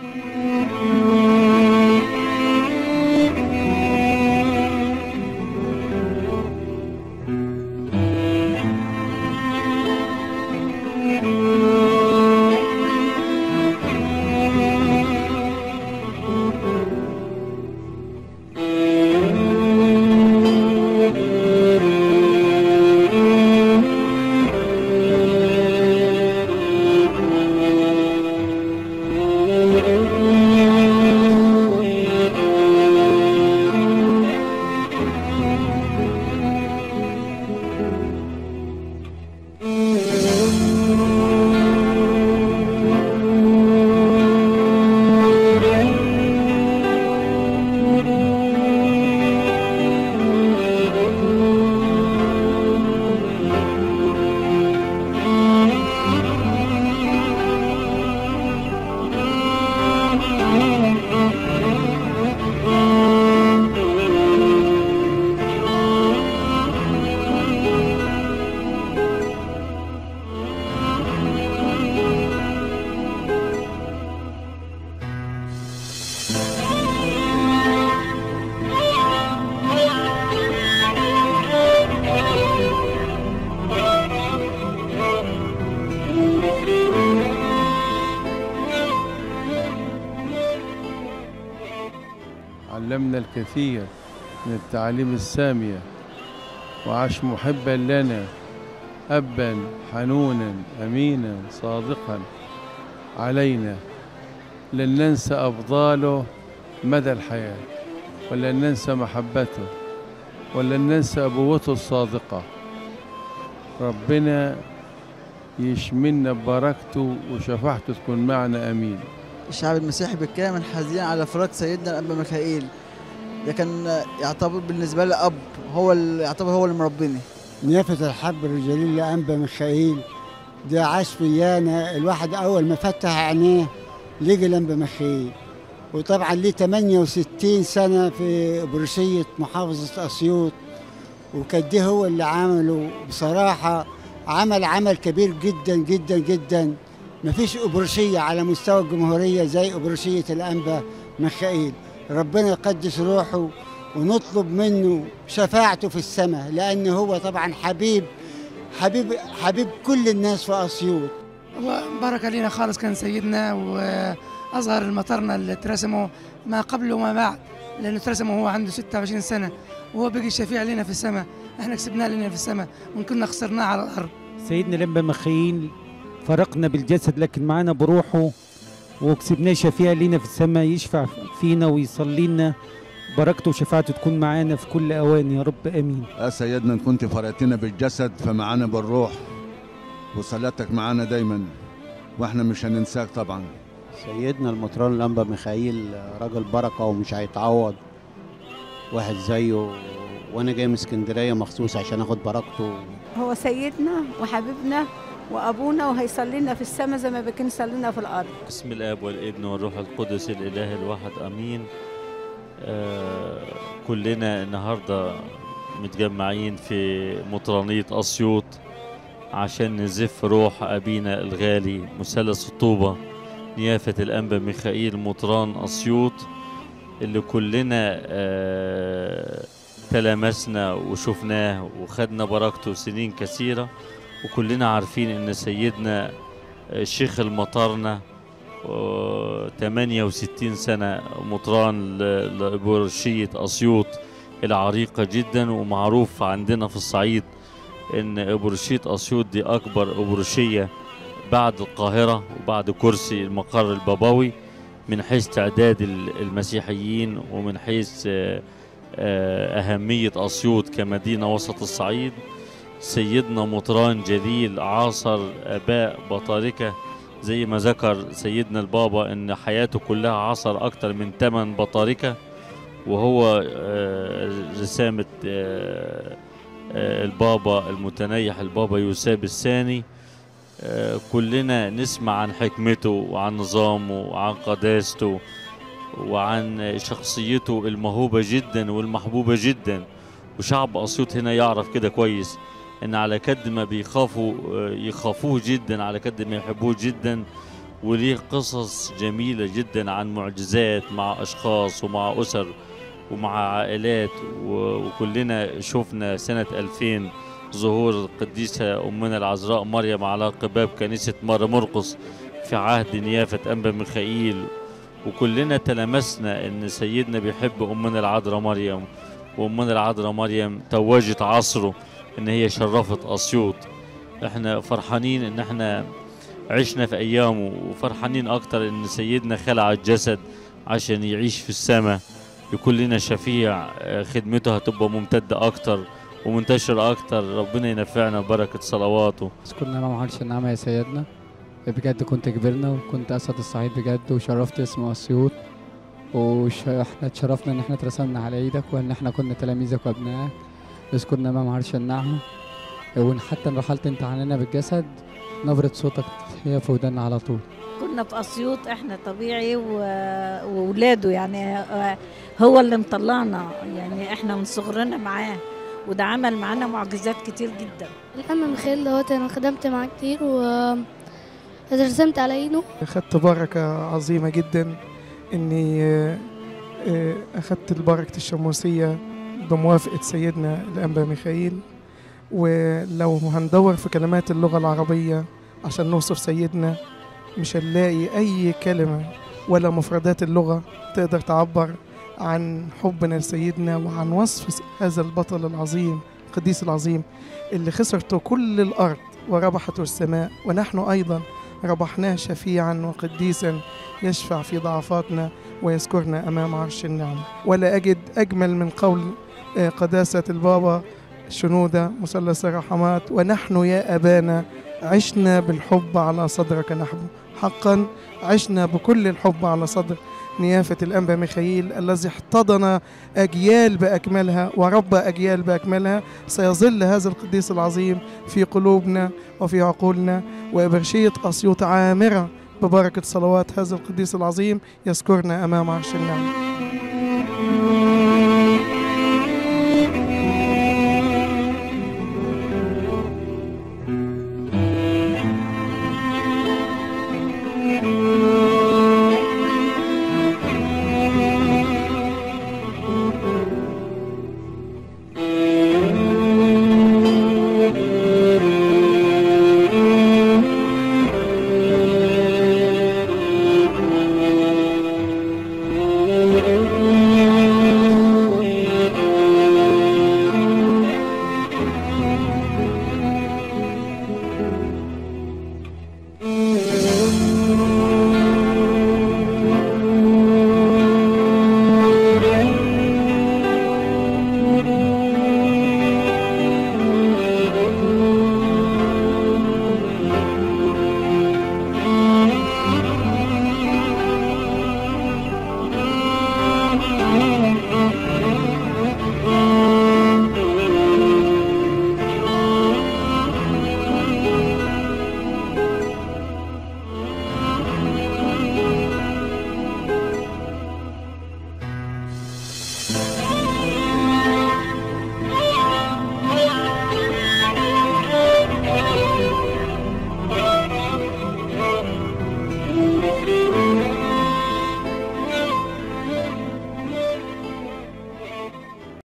علمنا الكثير من التعاليم السامية وعاش محبا لنا أبا حنونا أمينا صادقا علينا لن ننسى أفضاله مدى الحياة ولن ننسى محبته ولن ننسى أبوته الصادقة ربنا يشملنا ببركته وشفاعته تكون معنا أمين الشعب المسيحي بالكامل حزين على فراق سيدنا الأنبا ميخائيل ده كان يعتبر بالنسبة لي أب هو اللي يعتبر هو اللي مربيني نيافة الحب الرجالين لأنبا ميخائيل ده عاش فيانا الواحد أول ما فتح عينيه لقى لأنبا ميخائيل وطبعا ليه 68 سنة في بروسية محافظة أسيوط وكان ده هو اللي عمله بصراحة عمل عمل كبير جدا جدا جدا مفيش أبروشية على مستوى الجمهورية زي أبروشية الأنبا ميخائيل ربنا يقدس روحه ونطلب منه شفاعته في السماء لأن هو طبعا حبيب حبيب حبيب كل الناس في أسيوط هو بركة لينا خالص كان سيدنا وأصغر المطرنا اللي اترسموا ما قبل وما بعد لأنه اترسم وهو عنده 26 سنة وهو بقي شفيع لنا في السماء احنا كسبناه لنا في السماء وإن كنا خسرناه على الأرض سيدنا لمبا مخيل فرقنا بالجسد لكن معنا بروحه وكسبناه شفيع لينا في السماء يشفع فينا ويصلي لنا بركته وشفاعته تكون معانا في كل أوان يا رب آمين يا سيدنا إن كنت فرقتنا بالجسد فمعانا بالروح وصلاتك معانا دايما واحنا مش هننساك طبعا سيدنا المطران الأنبا ميخائيل راجل بركة ومش هيتعوض واحد زيه وأنا جاي من اسكندرية مخصوص عشان آخد بركته هو سيدنا وحبيبنا وابونا وهيصلي لنا في السماء زي ما بكن صلينا في الارض بسم الاب والابن والروح القدس الاله الواحد امين آه كلنا النهارده متجمعين في مطرانيه اسيوط عشان نزف روح ابينا الغالي مثلث الطوبه نيافه الانبا ميخائيل مطران اسيوط اللي كلنا آه تلامسنا وشفناه وخدنا بركته سنين كثيره وكلنا عارفين ان سيدنا الشيخ المطرنة 68 سنة مطران لإبرشية أسيوط العريقة جدا ومعروف عندنا في الصعيد ان إبرشية أسيوط دي أكبر إبرشية بعد القاهرة وبعد كرسي المقر البابوي من حيث تعداد المسيحيين ومن حيث أهمية أسيوط كمدينة وسط الصعيد سيدنا مطران جليل عاصر اباء بطاركه زي ما ذكر سيدنا البابا ان حياته كلها عاصر اكتر من 8 بطاركه وهو رسامه البابا المتنيح البابا يوساب الثاني كلنا نسمع عن حكمته وعن نظامه وعن قداسته وعن شخصيته الموهوبه جدا والمحبوبه جدا وشعب اسيوط هنا يعرف كده كويس ان على قد ما بيخافوا يخافوه جدا على قد ما يحبوه جدا وليه قصص جميلة جدا عن معجزات مع أشخاص ومع أسر ومع عائلات و- وكلنا شفنا سنة 2000 ظهور القديسة أمنا العذراء مريم على قباب كنيسة مار مرقس في عهد نيافة أنبا ميخائيل وكلنا تلمسنا ان سيدنا بيحب امنا العذراء مريم وامنا العذراء مريم توجت عصره ان هي شرفت اسيوط احنا فرحانين ان احنا عشنا في ايامه وفرحانين اكتر ان سيدنا خلع الجسد عشان يعيش في السماء يكون لنا شفيع آه، خدمته هتبقى ممتدة اكتر ومنتشرة اكتر ربنا ينفعنا ببركة صلواته اذكرنا ما معرفش النعمة يا سيدنا بجد كنت كبرنا وكنت أسد الصعيد بجد وشرفت اسم أسيوط واحنا اتشرفنا ان احنا اترسمنا على ايدك وان احنا كنا تلاميذك وابنائك اذكرنا ما معرفش النعمة وان حتى ان رحلت انت عننا بالجسد نبرة صوتك هي في ودنا على طول كنا في اسيوط احنا طبيعي و- وولاده يعني آه، هو اللي مطلعنا يعني احنا من صغرنا معاه وده عمل معانا معجزات كتير جدا الأمة ميخائيل دوت أنا خدمت معاه كتير و اترسمت على إيده أخدت بركة عظيمة جدا إني آه، آه، أخدت البركة الشموسية بموافقة سيدنا الأنبا ميخائيل ولو هندور في كلمات اللغة العربية عشان نوصف سيدنا مش هنلاقي أي كلمة ولا مفردات اللغة تقدر تعبر عن حبنا لسيدنا وعن وصف هذا البطل العظيم القديس العظيم اللي خسرته كل الأرض وربحته السماء ونحن أيضا ربحناه شفيعا وقديسا يشفع في ضعفاتنا ويذكرنا أمام عرش النعمة ولا أجد أجمل من قول آه، قداسة البابا شنودة مثلث الرحمات ونحن يا أبانا عشنا بالحب على صدرك نحن حقا عشنا بكل الحب على صدر نيافة الأنبا ميخائيل الذي احتضن أجيال بأكملها وربى أجيال بأكملها سيظل هذا القديس العظيم في قلوبنا وفي عقولنا وإبرشية أسيوط عامرة ببركة صلوات هذا القديس العظيم يذكرنا أمام عرش النعمة